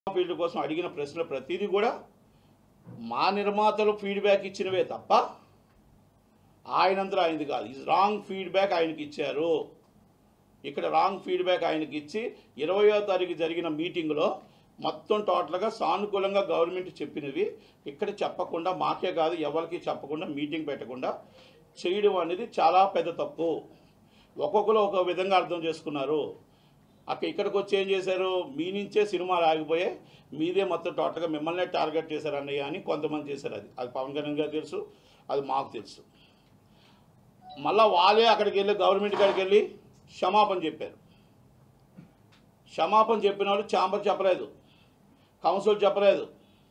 field కోసం అడిగిన ప్రశ్నలు ప్రతిదీ కూడా మా నిర్మాతలు ఫీడ్బ్యాక్ ఇచ్చినవే తప్ప ఆయనంతలో ఆయనది కాదు ఇది రాంగ్ ఫీడ్బ్యాక్ ఆయనకి ఇచ్చారు ఇక్కడ రాంగ్ ఫీడ్బ్యాక్ ఆయనకి ఇచ్చి ఇరవయో తారీఖు జరిగిన మీటింగ్లో మొత్తం టోటల్గా సానుకూలంగా గవర్నమెంట్ చెప్పినవి ఇక్కడ చెప్పకుండా మాకే కాదు ఎవరికి చెప్పకుండా మీటింగ్ పెట్టకుండా చేయడం అనేది చాలా పెద్ద తప్పు ఒక్కొక్కరు ఒక విధంగా అర్థం చేసుకున్నారు అక్కడ ఇక్కడికి వచ్చి ఏం చేశారు మీ నుంచే సినిమాలు ఆగిపోయాయి మీదే మొత్తం టోటల్గా మిమ్మల్నే టార్గెట్ చేశారు అన్నయ్య అని కొంతమంది చేశారు అది అది పవన్ కళ్యాణ్ గారు తెలుసు అది మాకు తెలుసు మళ్ళా వాళ్ళే అక్కడికి వెళ్ళి గవర్నమెంట్ కాడికి వెళ్ళి క్షమాపణ చెప్పారు క్షమాపణ చెప్పిన వాళ్ళు ఛాంబర్ చెప్పలేదు కౌన్సిల్ చెప్పలేదు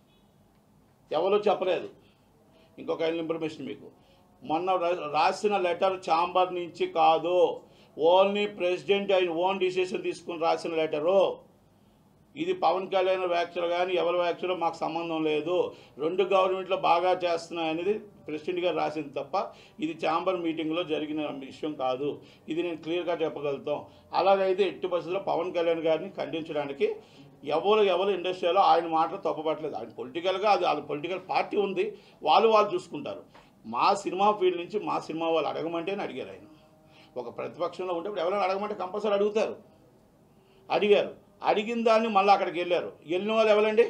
ఎవరు చెప్పలేదు ఇంకొక ఇన్ఫర్మేషన్ మీకు మొన్న రా- రాసిన లెటర్ ఛాంబర్ నుంచి కాదు ఓన్లీ ప్రెసిడెంట్ ఆయన ఓన్ డిసిషన్ తీసుకుని రాసిన లెటరు ఇది పవన్ కళ్యాణ్ వ్యాఖ్యలు కానీ ఎవరి వ్యాఖ్యలు మాకు సంబంధం లేదు రెండు గవర్నమెంట్లో బాగా చేస్తున్నాయి అనేది ప్రెసిడెంట్ గారు రాసింది తప్ప ఇది ఛాంబర్ మీటింగ్లో జరిగిన విషయం కాదు ఇది నేను క్లియర్గా చెప్పగలుగుతాం అలాగైతే ఎట్టి పరిస్థితుల్లో పవన్ కళ్యాణ్ గారిని ఖండించడానికి ఎవరు ఎవరు ఇండస్ట్రీలో ఆయన మాటలు తప్పపట్టలేదు ఆయన పొలిటికల్గా అది వాళ్ళ పొలిటికల్ పార్టీ ఉంది వాళ్ళు వాళ్ళు చూసుకుంటారు మా సినిమా ఫీల్డ్ నుంచి మా సినిమా వాళ్ళు అడగమంటేనే అడిగారు ఆయన ఒక ప్రతిపక్షంలో ఉంటే ఇప్పుడు ఎవరైనా అడగమంటే కంపల్సరీ అడుగుతారు అడిగారు అడిగిన దాన్ని మళ్ళీ అక్కడికి వెళ్ళారు వెళ్ళిన వాళ్ళు ఎవరండి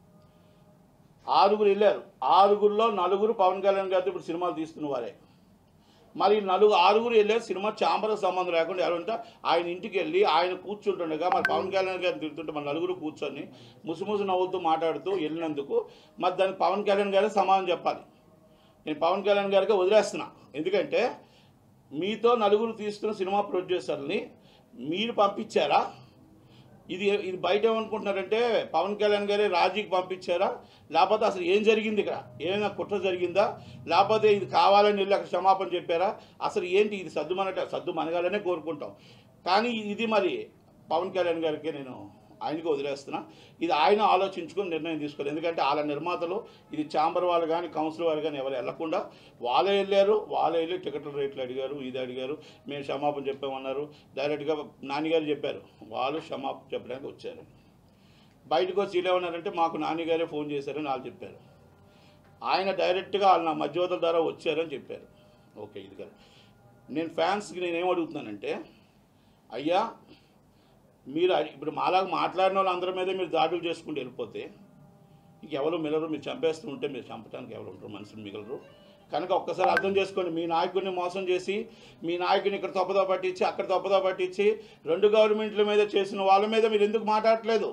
ఆరుగురు వెళ్ళారు ఆరుగురిలో నలుగురు పవన్ కళ్యాణ్ గారితో ఇప్పుడు సినిమాలు తీస్తున్న వారే మరి నలుగురు ఆరుగురు వెళ్ళారు సినిమా చాంబర్ సంబంధం లేకుండా ఎవరంటే ఆయన ఇంటికి వెళ్ళి ఆయన కూర్చుంటుండగా మరి పవన్ కళ్యాణ్ గారిని తిరుగుతుంటే మన నలుగురు కూర్చొని ముసుముసు నవ్వులతో మాట్లాడుతూ వెళ్ళినందుకు మరి దానికి పవన్ కళ్యాణ్ గారే సమాధానం చెప్పాలి నేను పవన్ కళ్యాణ్ గారికి వదిలేస్తున్నా ఎందుకంటే మీతో నలుగురు తీస్తున్న సినిమా ప్రొడ్యూసర్ని మీరు పంపించారా ఇది ఇది బయట ఏమనుకుంటున్నారంటే పవన్ కళ్యాణ్ గారే రాజీకి పంపించారా లేకపోతే అసలు ఏం జరిగింది ఇక్కడ ఏమైనా కుట్ర జరిగిందా లేకపోతే ఇది కావాలని వెళ్ళి అక్కడ క్షమాపణ చెప్పారా అసలు ఏంటి ఇది సద్దు మనట సద్దు మనగాలనే కోరుకుంటాం కానీ ఇది మరి పవన్ కళ్యాణ్ గారికి నేను ఆయనకి వదిలేస్తున్నా ఇది ఆయన ఆలోచించుకొని నిర్ణయం తీసుకోవాలి ఎందుకంటే వాళ్ళ నిర్మాతలు ఇది ఛాంబర్ వాళ్ళు కానీ కౌన్సిల్ వాళ్ళు కానీ ఎవరు వెళ్లకుండా వాళ్ళే వెళ్ళారు వాళ్ళే వెళ్ళి టికెట్ల రేట్లు అడిగారు ఇది అడిగారు మేము క్షమాపణ చెప్పామన్నారు డైరెక్ట్గా నాన్నగారు చెప్పారు వాళ్ళు క్షమాపణ చెప్పడానికి వచ్చారు బయటకు వచ్చి వీళ్ళు ఏమన్నారంటే మాకు నాన్నగారే ఫోన్ చేశారని వాళ్ళు చెప్పారు ఆయన డైరెక్ట్గా వాళ్ళు నా మధ్యవర్తుల ద్వారా వచ్చారని చెప్పారు ఓకే ఇది కదా నేను ఫ్యాన్స్కి నేనేం అడుగుతున్నానంటే అయ్యా మీరు అడి- ఇప్పుడు మాలాగా మాట్లాడిన వాళ్ళందరి మీద మీరు దాడులు చేసుకుంటూ వెళ్ళిపోతే ఇంక ఎవరు మిగలరు మీరు చంపేస్తూ ఉంటే మీరు చంపడానికి ఎవరు ఉంటారు మనుషులు మిగలరు కనుక ఒక్కసారి అర్థం చేసుకోండి మీ నాయకుడిని మోసం చేసి మీ నాయకుడిని ఇక్కడ తప్పుదో పట్టించి అక్కడ తప్పుదో పట్టించి రెండు గవర్నమెంట్ల మీద చేసిన వాళ్ళ మీద మీరు ఎందుకు మాట్లాడట్లేదు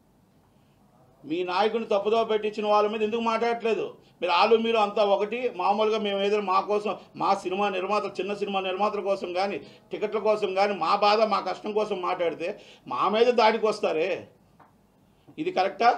మీ నాయకుడిని తప్పుదో పెట్టించిన వాళ్ళ మీద ఎందుకు మాట్లాడట్లేదు మీరు వాళ్ళు మీరు అంతా ఒకటి మామూలుగా మేము ఏదైనా మా కోసం మా సినిమా నిర్మాత చిన్న సినిమా నిర్మాతల కోసం కానీ టికెట్ల కోసం కానీ మా బాధ మా కష్టం కోసం మాట్లాడితే మా మీద దాడికి వస్తారే ఇది కరెక్టా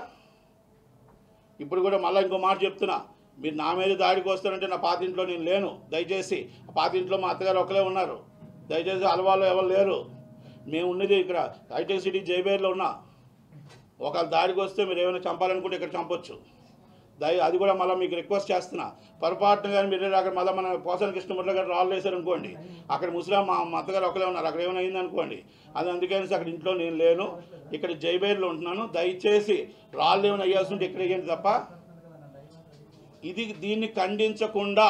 ఇప్పుడు కూడా మళ్ళీ ఇంకో మాట చెప్తున్నా మీరు నా మీద దాడికి వస్తారంటే నా పాత ఇంట్లో నేను లేను దయచేసి ఆ పాత ఇంట్లో మా అత్తగారు ఒకలే ఉన్నారు దయచేసి అలవాళ్ళు ఎవరు లేరు మేము ఉన్నది ఇక్కడ హైటెక్ సిటీ జైబేర్లో ఉన్నా ఒకవేళ దాడికి వస్తే మీరు ఏమైనా చంపాలనుకుంటే ఇక్కడ చంపొచ్చు దయ అది కూడా మళ్ళీ మీకు రిక్వెస్ట్ చేస్తున్నా పొరపాటున కానీ మీరు అక్కడ మళ్ళీ మన పోసాని కృష్ణమురళి గారు రాళ్ళు వేశారు అనుకోండి అక్కడ ముస్లిం మా మా అత్తగారు ఒకలే ఉన్నారు అక్కడ ఏమైనా అయింది అనుకోండి అది అందుకని అక్కడ ఇంట్లో నేను లేను ఇక్కడ జైబేర్లో ఉంటున్నాను దయచేసి రాళ్ళు ఏమైనా అయ్యాల్సి ఉంటే ఇక్కడ వేయండి తప్ప ఇది దీన్ని ఖండించకుండా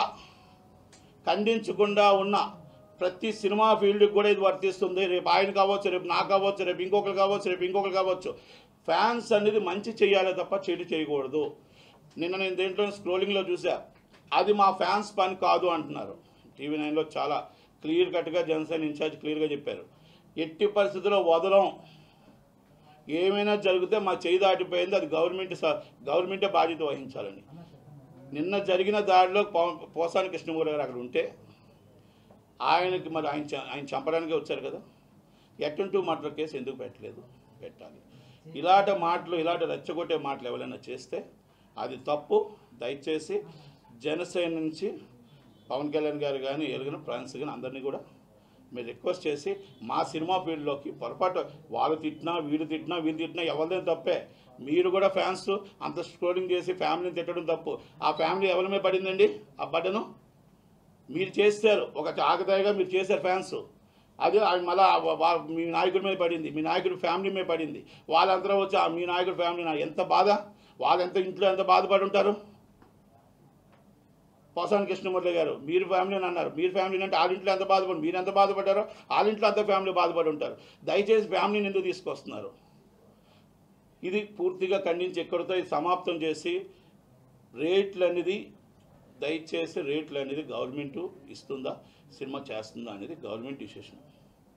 ఖండించకుండా ఉన్న ప్రతి సినిమా ఫీల్డ్కి కూడా ఇది వర్తిస్తుంది రేపు ఆయన కావచ్చు రేపు నాకు కావచ్చు రేపు ఇంకొకరు కావచ్చు రేపు ఇంకొకరు కావచ్చు ఫ్యాన్స్ అనేది మంచి చేయాలి తప్ప చెడు చేయకూడదు నిన్న నేను దేంట్లో స్క్రోలింగ్లో చూసా అది మా ఫ్యాన్స్ పని కాదు అంటున్నారు టీవీ నైన్లో చాలా క్లియర్ కట్గా జనసేన ఇన్ఛార్జ్ క్లియర్గా చెప్పారు ఎట్టి పరిస్థితుల్లో వదలం ఏమైనా జరిగితే మా చేయి దాటిపోయింది అది గవర్నమెంట్ స- గవర్నమెంటే బాధ్యత వహించాలని నిన్న జరిగిన దాడిలో పవ- పోసాని కృష్ణమూర్తి గారు అక్కడ ఉంటే ఆయనకి మరి ఆయన చ- ఆయన చంపడానికే వచ్చారు కదా ఎట్టంటూ మర్డర్ కేసు ఎందుకు పెట్టలేదు పెట్టాలి ఇలాంటి మాటలు ఇలాంటి రెచ్చగొట్టే మాటలు ఎవరైనా చేస్తే అది తప్పు దయచేసి జనసేన నుంచి పవన్ కళ్యాణ్ గారు కానీ ఎలుగున ఫ్రాన్స్ కానీ అందరినీ కూడా మీరు రిక్వెస్ట్ చేసి మా సినిమా ఫీల్డ్లోకి పొరపాటు వాళ్ళు తిట్టినా వీళ్ళు తిట్టినా వీళ్ళు తిట్టినా ఎవరిదేం తప్పే మీరు కూడా ఫ్యాన్స్ అంత స్క్రోలింగ్ చేసి ఫ్యామిలీని తిట్టడం తప్పు ఆ ఫ్యామిలీ ఎవరి మీద పడిందండి ఆ బటను మీరు చేశారు ఒక ఆగదాయిగా మీరు చేశారు ఫ్యాన్స్ అదే ఆయన మళ్ళా వా- వా- మీ నాయకుడి మీద పడింది మీ నాయకుడి ఫ్యామిలీ మీద పడింది వాళ్ళందరూ వచ్చి ఆ మీ నాయకుడి ఫ్యామిలీ నా ఎంత బాధ వాళ్ళు ఎంత ఇంట్లో ఎంత బాధపడి ఉంటారు పోసాని కృష్ణమూర్తి గారు మీరు ఫ్యామిలీ అని అన్నారు మీరు ఫ్యామిలీ అంటే వాళ్ళ ఇంట్లో ఎంత బాధపడి మీరు ఎంత బాధపడ్డారో వాళ్ళ ఇంట్లో అంత ఫ్యామిలీ బాధపడి ఉంటారు దయచేసి ఫ్యామిలీని ఎందుకు తీసుకొస్తున్నారు ఇది పూర్తిగా ఖండించి ఎక్కడితో ఇది సమాప్తం చేసి రేట్లు అనేది దయచేసి రేట్లు అనేది గవర్నమెంట్ ఇస్తుందా సినిమా చేస్తుందా అనేది గవర్నమెంట్ డిసిషన్